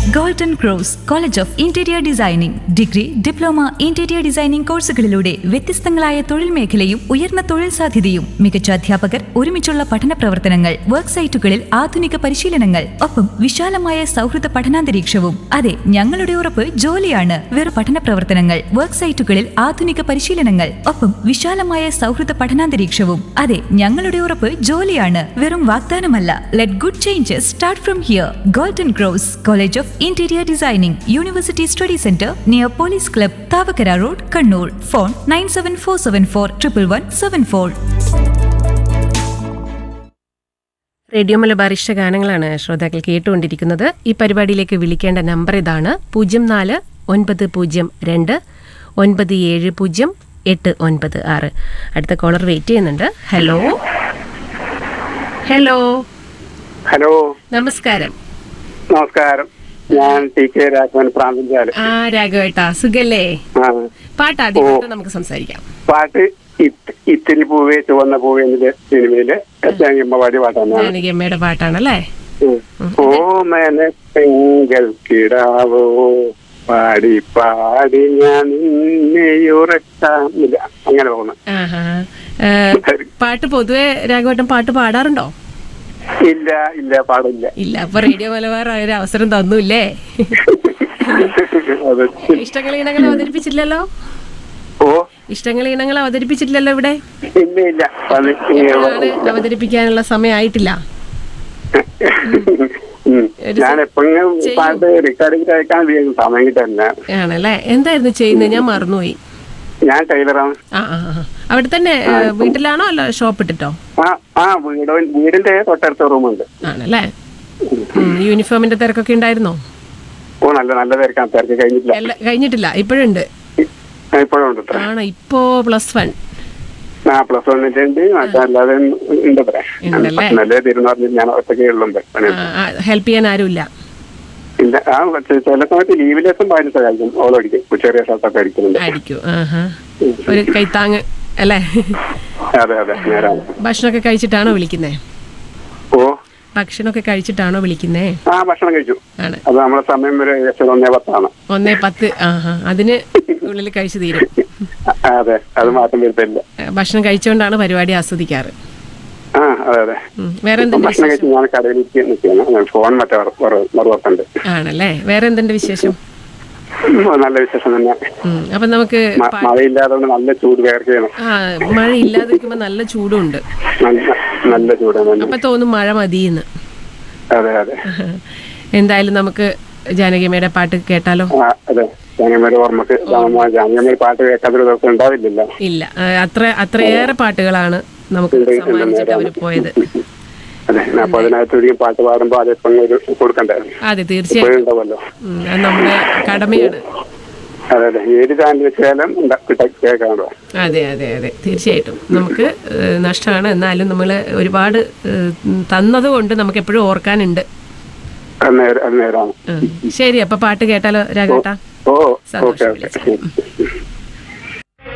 Golden Cross college of interior designing degree diploma interior designing കോഴ്സുകളിലൂടെ വ്യത്യസ്തങ്ങളായ തൊഴിൽ മേഖലയും ഉയർന്ന തൊഴിൽ സാധ്യതയും മികച്ച അധ്യാപകർ ഒരുമിച്ചുള്ള പഠന പ്രവർത്തനങ്ങൾ വർക്ക് സൈറ്റുകളിൽ ആധുനിക പരിശീലനങ്ങൾ ഒപ്പം വിശാലമായ സൗഹൃദ പഠനാന്തരീക്ഷവും അതെ ഞങ്ങളുടെ ഉറപ്പ് ജോലിയാണ് വെറും പഠന പ്രവർത്തനങ്ങൾ വർക്ക് സൈറ്റുകളിൽ ആധുനിക പരിശീലനങ്ങൾ ഒപ്പം വിശാലമായ സൗഹൃദ പഠനാന്തരീക്ഷവും അതെ ഞങ്ങളുടെ ഉറപ്പ് ജോലിയാണ് വെറും വാഗ്ദാനമല്ല let good changes start from here Golden Cross college of interior designing university study centre near police club Thavakkara road Kannur phone nine seven four seven four triple one seven four radio Malabar ഇഷ്ട ഗാനങ്ങളാണ് ശ്രോതാക്കൾ കേട്ടുകൊണ്ടിരിക്കുന്നത് ഈ പരിപാടിയിലേക്ക് വിളിക്കേണ്ട നമ്പർ ഇതാണ് പൂജ്യം നാല് ഒൻപത് പൂജ്യം രണ്ട് ഒൻപത് ഏഴ് പൂജ്യം എട്ട് ഒൻപത് ആറ് അടുത്ത കോളർ വെയിറ്റ് ചെയ്യുന്നുണ്ട് ഹലോ ഹലോ ഹലോ നമസ്കാരം നമസ്കാരം ഞാൻ ടി കെ രാഘവൻ പ്രാന്തഞ്ചാല് ആ രാഘവേട്ടാ സുഖല്ലേ ആ പാട്ട് ആദ്യമായിട്ട് നമുക്ക് സംസാരിക്കാം പാട്ട് ഇത്- ഇത്തിരി പൂവേ ചുവന്ന പൂവേ എന്ന സിനിമയില് എസ്റ്റാങ്കിയമ്മ പാടിയ പാട്ടാണ് ജാനകി അമ്മയുടെ പാട്ടാണല്ലേ ഓ മനപ്പെങ്കൽ കിടാവോ പാടി പാടി ഞാൻ നിന്നെ ഉറക്കാം ഇല്ല അങ്ങനെ തോന്നുന്നു ആഹാ ഏ, പാട്ട് പൊതുവെ രാഘവേട്ടൻ പാട്ട് പാടാറുണ്ടോ ഇല്ല ഇല്ല പാടില്ല ഇല്ല അപ്പൊ റേഡിയോ മലബാർ ഒരു അവസരം തന്നൂല്ലേ അത് ഇഷ്ടങ്ങൾ ഇനങ്ങൾ അവതരിപ്പിച്ചില്ലല്ലോ ഓ ഇഷ്ടങ്ങൾ ഇനങ്ങൾ അവതരിപ്പിച്ചിട്ടില്ലല്ലോ ഇവിടെ ഇല്ല ഇല്ല അത് എപ്പോഴാണ് അവതരിപ്പിക്കാനുള്ള സമയമായിട്ടില്ല ഉം. ഞാൻ എപ്പോഴും പാട്ട് റെക്കോർഡിംഗ് അയക്കാൻ ഉപയോഗിക്കും സമയം കിട്ടാറില്ല ആണല്ലേ എന്തായിരുന്നു ചെയ്യുന്നത് ഞാൻ മറന്നുപോയി ഞാൻ ടൈലറാണ് ആ ആ ആ. അവിടെ തന്നെ ഏ, വീട്ടിലാണോ അല്ല ഷോപ്പ് ഇട്ടിട്ടോ ആ ആ വീട് വീടിന്റെ തൊട്ടടുത്ത റൂമുണ്ട് ആണല്ലേ ഉം, യൂണിഫോമിന്റെ തിരക്കൊക്കെ ഉണ്ടായിരുന്നോ ഓ നല്ല നല്ല തിരക്കാൻ തിരക്ക് കഴിഞ്ഞിട്ടില്ല എല്ലാം കഴിഞ്ഞിട്ടില്ല ഇപ്പോഴുണ്ട് ഇപ്പോഴും ഉണ്ട് ട്ടോ. ആണോ ഇപ്പോ പ്ലസ് വൺ ആ പ്ലസ് വണ്ണിന്റെ ഉണ്ട് മറ്റേ അല്ലാതെ ഉണ്ട് പറയാ ഉണ്ടല്ലേ? നല്ല തിരുന്ന് ഞാൻ ഒറ്റയ്ക്ക് ഉള്ളുണ്ട് പണി ഹെൽപ്പ് ചെയ്യാൻ ആരുമില്ല ഇല്ല ആ ചെ- ചില സമയത്ത് ലീവ് ലെസും പാലിച്ച കഴിക്കും ഓളടിക്കും ചെറിയ ഷർട്ടൊക്കെ അടിക്കുന്നുണ്ട് ആയിരിക്കും ആഹാ ഒരു കൈത്താങ് അല്ലേ അതെ അതെ നേരാണ് ഭക്ഷണമൊക്കെ കഴിച്ചിട്ടാണോ വിളിക്കുന്നേ ഓ ഭക്ഷണമൊക്കെ കഴിച്ചിട്ടാണോ വിളിക്കുന്നേ ആ ഭക്ഷണം കഴിച്ചു ആണ് അത് നമ്മുടെ സമയം വരെ ഏകദേശം ഒന്നേ പത്താണ് ഒന്നേ പത്ത് ആഹാ അതിന് ഉള്ളിൽ കഴിച്ചു തീരും ആ, അതെ അത് മാറ്റം വരുത്തില്ല ഏ, ഭക്ഷണം കഴിച്ചുകൊണ്ടാണ് പരിപാടി ആസ്വദിക്കാറ് ആ അതെ അതെ ഉം. വേറെ എന്തുണ്ട് ഭക്ഷണം വിശേഷം കഴിച്ച് ഞാൻ കടയിലേക്ക് നിൽക്കുകയാണ് ഞാൻ ഫോൺ മറ്റേ മറുപത്തുണ്ട് ആണല്ലേ വേറെ എന്തുണ്ട് വിശേഷം നല്ല വിശേഷം തന്നെ ഉം. അപ്പൊ നമുക്ക് മ- പാ- മഴയില്ലാതെ നല്ല ചൂട് വേർക്കുകയാണ് ആ മഴ ഇല്ലാതിരിക്കുമ്പോ നല്ല ചൂടുണ്ട് നല്ല നല്ല ചൂടാണ് നല്ല അപ്പൊ തോന്നും മഴ മതിയെന്ന് അതെ അതെ എന്തായാലും നമുക്ക് ജാനകിയമ്മയുടെ പാട്ട് കേട്ടാലോ ആ അതെ ജാനകമ്മയുടെ ഓർമ്മക്ക് ജാനകമ്മയുടെ പാട്ട് കേൾക്കാത്തൊരു ദിവസം ഉണ്ടാവില്ലല്ലോ ഇല്ല ആ, അത്ര അത്രയേറെ പാട്ടുകളാണ് നമുക്ക് സമ്മാനിച്ചിട്ട് അവര് പോയത് അതെ അപ്പൊ അതിനകത്തൊരിക്കും പാട്ട് പാടുമ്പോ അതിപ്പം ഒരു കൊടുക്കണ്ടേ അതെ തീർച്ചയായും ഇപ്പോഴും ഉണ്ടാവല്ലോ ഉം, അത് നമ്മുടെ കടമയാണ് അതെ അതെ ഏത് ചാനൽ വെച്ചാലും ഉണ്ടാ- കിട്ട- കേൾക്കാമല്ലോ അതെ അതെ അതെ തീർച്ചയായിട്ടും നമുക്ക് ഏഹ്, നഷ്ടമാണ് എന്നാലും നമ്മൾ ഒരുപാട് ഏഹ്, തന്നത് കൊണ്ട് നമുക്ക് എപ്പോഴും ഓർക്കാനുണ്ട് അത് നേരെ അത് നേരാണ് ഉം. ശരി അപ്പൊ പാട്ട് കേട്ടാലോ രാഘേട്ടാ ഓ സന്തോഷം ഓക്കെ ഓക്കെ